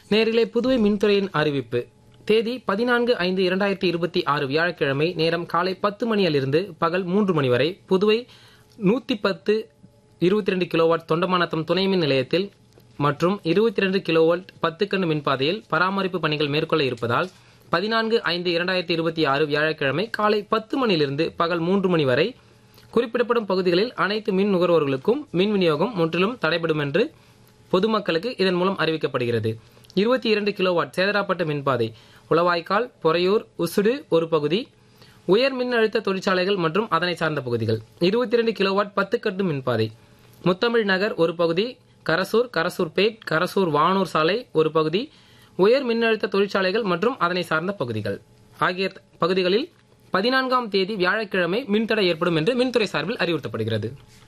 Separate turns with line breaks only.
நேரிலே புதுவை மின்துறையின் அறிவிப்பு தேதி பதினான்கு ஐந்து இரண்டாயிரத்தி இருபத்தி ஆறு வியாழக்கிழமை நேரம் காலை பத்து மணியிலிருந்து பகல் மூன்று மணி வரை புதுவை நூத்தி பத்து இருபத்தி ரெண்டு கிலோவாட் தொண்டமானத்தம் துணை மின் நிலையத்தில் மற்றும் இருபத்தி ரெண்டு கிலோவாட் பத்து கண்டு மின்பாதையில் பராமரிப்பு பணிகள் மேற்கொள்ள இருப்பதால் பதினான்கு ஐந்து இரண்டாயிரத்தி இருபத்தி ஆறு வியாழக்கிழமை காலை பத்து மணியிலிருந்து பகல் மூன்று மணி வரை குறிப்பிடப்படும் பகுதிகளில் அனைத்து மின் நுகர்வோர்களுக்கும் மின் விநியோகம் முற்றிலும் தடைபடும் என்று பொதுமக்களுக்கு இதன் மூலம் அறிவிக்கப்படுகிறது இருபத்தி இரண்டு கிலோவாட் சேதராப்பட்ட மின்பாதை உளவாய்க்கால் பொறையூர் உசுடு ஒரு பகுதி உயர் மின் அழுத்த தொழிற்சாலைகள் மற்றும் அதனை சார்ந்த பகுதிகள் இருபத்தி இரண்டு கிலோவாட் பத்து கட்டு மின்பாதை முத்தமிழ் நகர் ஒரு பகுதி கரசூர் கரசூர்பேட் கரசூர் வானூர் சாலை ஒரு பகுதி உயர் மின்னழுத்த தொழிற்சாலைகள் மற்றும் அதனை சார்ந்த பகுதிகள் ஆகிய பகுதிகளில் பதினான்காம் தேதி வியாழக்கிழமை மின்தடை ஏற்படும் என்று மின்துறை சார்பில் அறிவுறுத்தப்படுகிறது